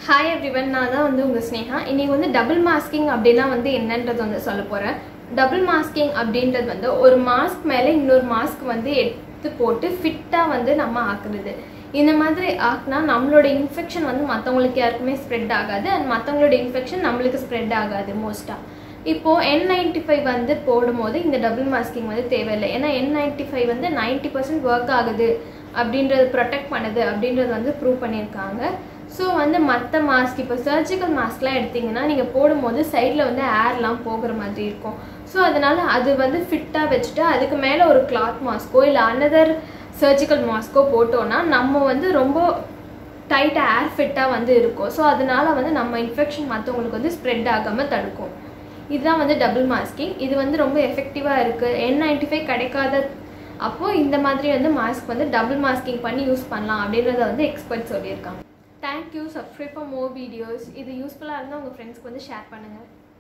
hi everyone நான் தான் வந்து உங்கள் ஸ்னேகா இன்றைக்கி வந்து டபுள் மாஸ்கிங் அப்படின்னா வந்து என்னன்றது வந்து சொல்ல போகிறேன் டபுள் மாஸ்கிங் அப்படின்றது வந்து ஒரு மாஸ்க் மேலே இன்னொரு மாஸ்க் வந்து எடுத்து போட்டு ஃபிட்டாக வந்து நம்ம ஆக்குறது இந்த மாதிரி ஆக்குனா நம்மளோட இன்ஃபெக்ஷன் வந்து மற்றவங்களுக்கு யாருக்குமே ஸ்ப்ரெட் ஆகாது அண்ட் மற்றவங்களோட இன்ஃபெக்ஷன் நம்மளுக்கு ஸ்ப்ரெட் ஆகாது மோஸ்ட்டாக இப்போது என் நைன்டி ஃபைவ் வந்து போடும்போது இந்த டபுள் மாஸ்கிங் வந்து தேவையில்லை ஏன்னா என் நைன்டி ஃபைவ் வந்து நைன்ட்டி பர்சன்ட் ஒர்க் ஆகுது அப்படின்றது ப்ரொடெக்ட் பண்ணுது அப்படின்றது வந்து ப்ரூவ் பண்ணியிருக்காங்க ஸோ வந்து மற்ற மாஸ்க் இப்போ சர்ஜிக்கல் மாஸ்க்லாம் எடுத்திங்கன்னா நீங்கள் போடும்போது சைடில் வந்து ஏர்லாம் போகிற மாதிரி இருக்கும் ஸோ அதனால் அது வந்து ஃபிட்டாக வச்சுட்டு அதுக்கு மேலே ஒரு கிளாத் மாஸ்க்கோ இல்லை அனதர் சர்ஜிக்கல் மாஸ்க்கோ போட்டோன்னா நம்ம வந்து ரொம்ப டைட்டாக ஏர் ஃபிட்டாக வந்து இருக்கும் ஸோ அதனால வந்து நம்ம இன்ஃபெக்ஷன் மற்றவங்களுக்கு வந்து ஸ்ப்ரெட் ஆகாமல் தடுக்கும் இதுதான் வந்து டபுள் மாஸ்கிங் இது வந்து ரொம்ப எஃபெக்டிவாக இருக்குது என் நைன்டி ஃபைவ் கிடைக்காத அப்போது இந்த மாதிரி வந்து மாஸ்க் வந்து டபுள் மாஸ்கிங் பண்ணி யூஸ் பண்ணலாம் அப்படின்றத வந்து எக்ஸ்பர்ட் சொல்லியிருக்காங்க thank you subscribe for more videos இது யூஸ்ஃபுல்லாக இருந்தால் உங்கள் ஃப்ரெண்ட்ஸ்க்கு வந்து ஷேர் பண்ணுங்கள்